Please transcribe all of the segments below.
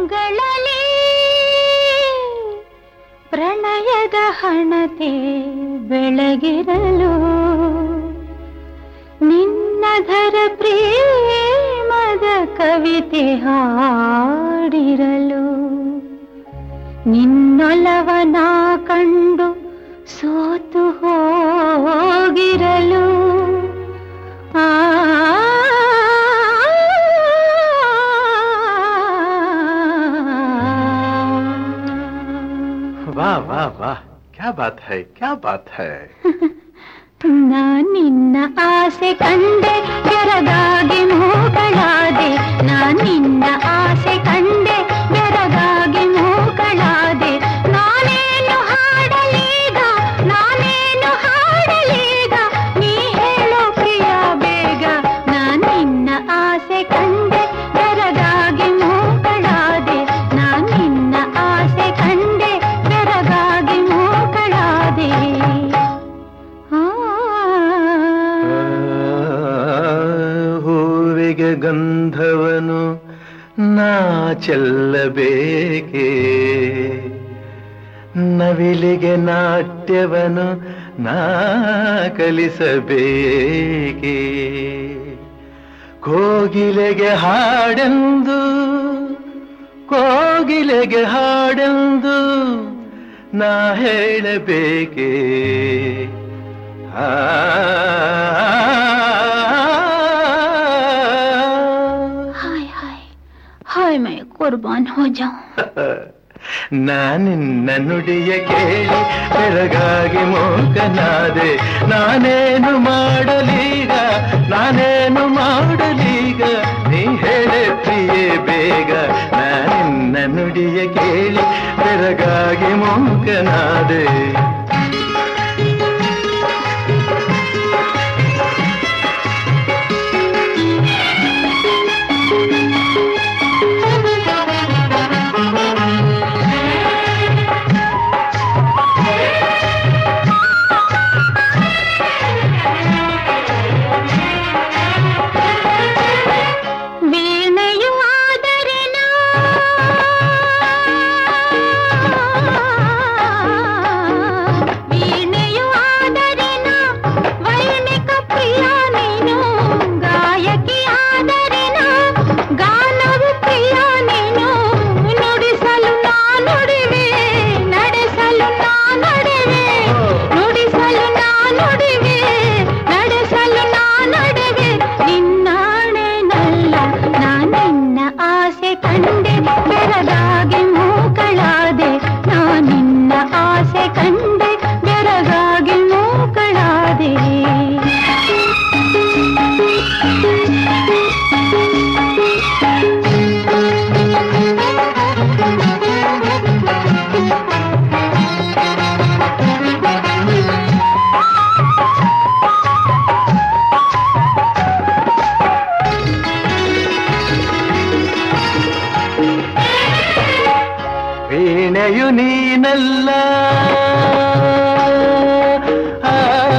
ಕಂಗಳಲ್ಲಿ ಪ್ರಣಯದ ಹಣತೆ ಬೆಳಗಿರಲು ನಿನ್ನಧರ ಪ್ರೇಮದ ಕವಿತೆ ಹಾಡಿರಲು ನಿನ್ನೊಲವನ ಕಂಡು ಸೋತು ಹೋಗಿರಲು ಆ वाह वाह वाह क्या बात है क्या बात है ನಾ ನಿನ್ನ ಆಸೆ ಕಂಡೆ ಬೆರಗಾಗಿ ಮೂಗಳಾದೆ ನಾ ನಿನ್ನ ಆಸೆ ಕಂಡೆ ಬೆರಗಾಗಿ ಮೂಗಳಾದೆ ನಾನೇನು ಹಾಡಲೀಗ ನಾನೇನು ಹಾಡಲೀಗ ನೀ ಹೇಳೋ ಪ್ರಿಯ ಬೇಗ ನಾ ನಿನ್ನ ಆಸೆ ಕಂಡೆ ಬೆರಗಾಗಿ ಮೂಗಳಾದೆ ನಾ ನಿನ್ನ ಆಸೆ ಕಂಡೆ ಬೆರಗಾಗಿ ಮೂಗಳಾದೆ ಆ ಹೂವಿಗೆ ಗಂಧವನು ನಾ ಚೆಲ್ಲಬೇಕೆ ನವಿಲಿಗೆ ನಾಟ್ಯವನು ನಾ ಕಲಿಸಬೇಕೆ ಕೋಗಿಲೆಗೆ ಹಾಡೆಂದು ಕೋಗಿಲೆಗೆ ಹಾಡೆಂದು ನಾ ಹೇಳಬೇಕೆ ಆ हाय हाय हाय मैं कुर्बान हो जाऊं ನಾನಿನ್ನ ನುಡಿಯ ಕೇಳಿ ಬೆರಗಾಗಿ ಮೂಕನಾದೆ ನಾನೇನು ಮಾಡಲೀಗ ನಾನೇನು ಮಾಡಲೀಗ ನೀ ಹೇಳೆ ಪ್ರಿಯೆ ಬೇಗ ನಾನಿನ್ನ ನುಡಿಯ ಕೇಳಿ ಬೆರಗಾಗಿ ಮೂಕನಾದೆ ವೀಣೆಯು ಆದರೆ ನಾ ವೀಣೆಯು ಆದರೆ ನಾ ವೈಣಿಕ ಪ್ರಿಯ ನೀನು ಗಾಯಕಿ ಆದರೆ ನಾ ಗಾನವು ಪ್ರಿಯ ನೀನು ನುಡಿಸಲು ನಾ ನುಡಿವೆ ನಡೆಸಲು ನಾ ನಡೆವೆ ನುಡಿಸಲು ನಾ ನುಡಿವೆ ನಡೆಸಲು ನಾ ನಡೆವೆ ನಿನ್ನಾಣೆ ನಲ್ಲ ನಾ ನಿನ್ನ ಆಸೆ ಕಂಡೆ ಬೆರಗಾಗಿ ಮೂಗಳಾದೆ ನಾ ನಿನ್ನ ಆಸೆ ಕಂಡೆ ಬೆರಗಾಗಿ ಮೂಗಳಾದೆ ವೀಣೆಯು ನೀನಲ್ಲ ಆ,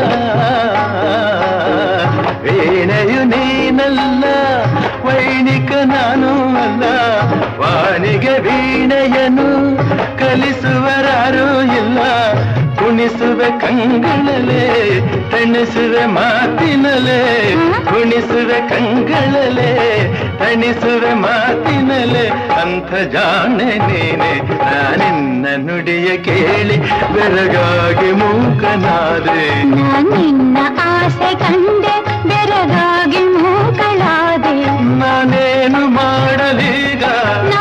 ವೀಣೆಯು ನೀನಲ್ಲ ವೈಣಿಕ ನಾನು ಅಲ್ಲ ವಾಣಿಗೆ ವೀಣೆಯನು ಕಲಿಸುವರಾರೂ ಇಲ್ಲ ಕುಣಿಸುವೆ ಕಂಗಳಲೆ ತಣಿಸುವೆ ಮಾತಿನಲೆ ಕುಣಿಸುವೆ ಕಂಗಳಲೆ ತಣಿಸುವೆ ಮಾತಿನಲೆ ಅಂಥ ಜಾಣೆ ನೀನೆ ನಾನಿನ್ನ ನುಡಿಯ ಕೇಳಿ ಬೆರಗಾಗಿ ಮೂಕನಾದೆ ನಾ ನಿನ್ನ ಆಸೆ ಕಂಡೆ ಬೆರಗಾಗಿ ಮೂಗಳಾದೆ ನಾನೇನು ಮಾಡಲೀಗ